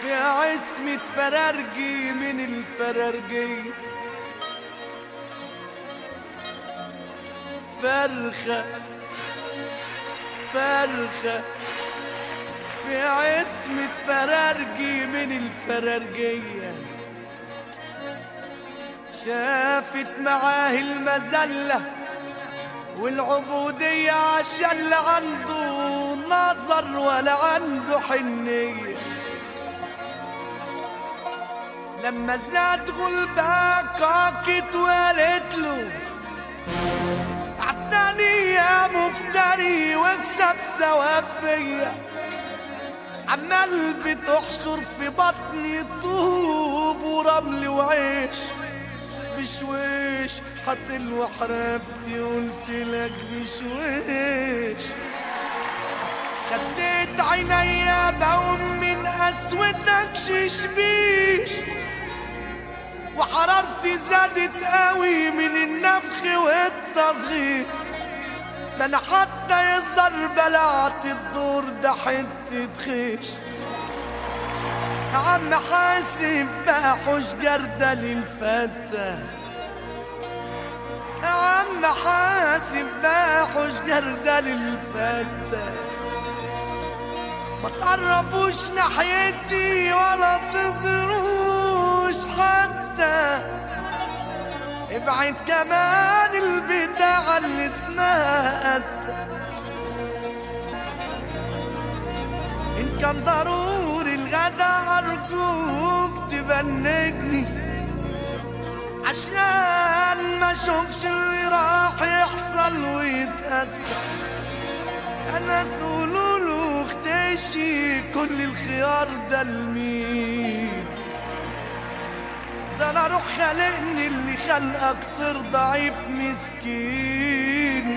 في عصمة فرارجي من الفرارجية فرخة فرخة في عصمة فرارجي من الفرارجية شافت معاه المذلة والعبودية عشان لا عنده نظر ولا عنده حنية لما زاد غلبها كاكت وقالت له اعتني يا مفتري واكسب ثواب فيا عمال بتحشر في بطني طوب ورمل وعيش بشويش حتلوح رقبتي قلت لك بشويش خليت عينيا بقوم من قسوتك ششبيش وحرارتي زادت قوي من النفخ والتصغير ده انا حتى يصدر بلعت الدور ده حتة خيش يا عم حاسب بقى حوش جردة للفتة يا عم حاسب بقى حوش جردة للفتة ما تقربوش ناحيتي ولا تزروش حتى ابعد كمان البتاع اللي اسمها قتة إن كان ضروري الغدا أرجوك تبنجني عشان ما اشوفش اللي راح يحصل ويتأتى أنا سولولو اختشي كل الخيار ده لمين ده انا روح خلقني اللي خلقك طير ضعيف مسكين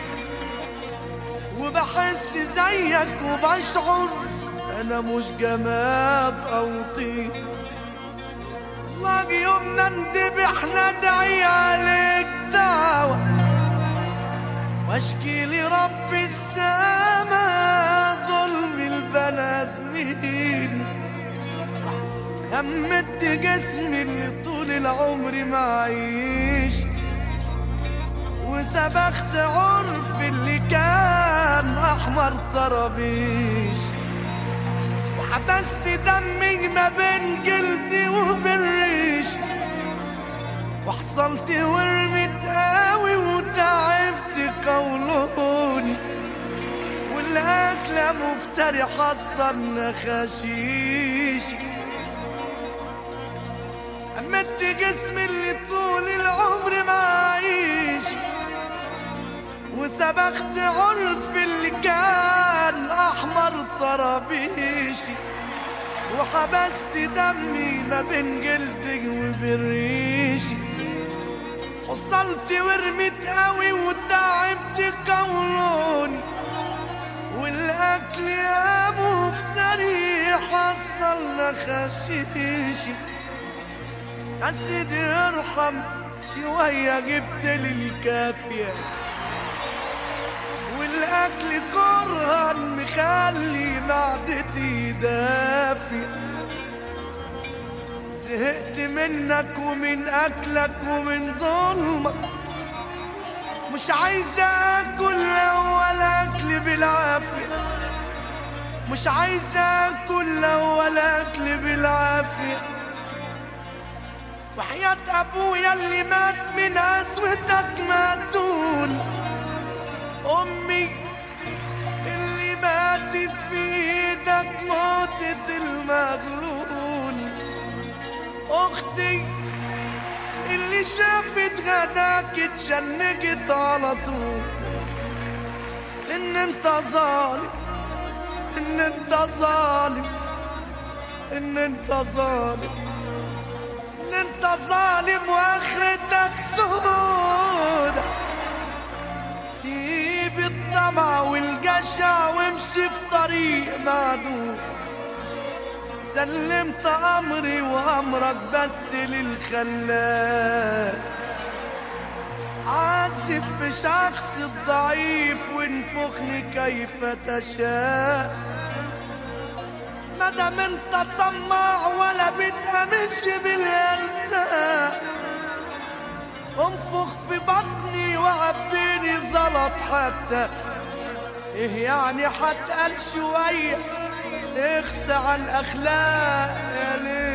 وبحس زيك وبشعر انا مش جماد او طين والله يوم ما ندبح ندعي عليك دعوة واشكي لرب السما ظلم البنادمين همت جسمي اللي طول العمر معيش وسبخت عرف اللي كان احمر طرابيش وحبست دمي ما بين جلدي وبالريش وحصلت ورمت قوي وتعبت قولوني والاكله مفتري حصلنا خشيشي أمدت جسمي اللي طول العمر معيش وسبخت عرف اللي كان أحمر طرابيشي وحبست دمي ما بين جلدي وبالريشي حصلت ورمت قوي وتعبت قولوني والأكل يا مفتري حصلنا خشيشي يا سيدي ارحم شوية جبت لي الكافية والأكل كرها مخلي معدتي دافية زهقت منك ومن أكلك ومن ظلمك مش عايز أكل ولا أكل بالعافية مش عايز أكل ولا أكل بالعافية وحياة أبويا اللي مات من قسوتك ماتون أمي اللي ماتت في إيدك موتة المغلول أختي اللي شافت غداك اتشنجت على طول إن أنت ظالم إن أنت ظالم إن أنت ظالم ان انت ظالم واخرتك سودة سيب الطمع والجشع وامشي في طريق معدود سلمت امري وامرك بس للخلاق عذب في شخص الضعيف وانفخني كيف تشاء ما مادام انت طماع ولا بتأمنش بالارزاق انفخ في بطني وعبيني زلط حتى ايه يعني حتقل شوية اخسى على الاخلاق يا ليل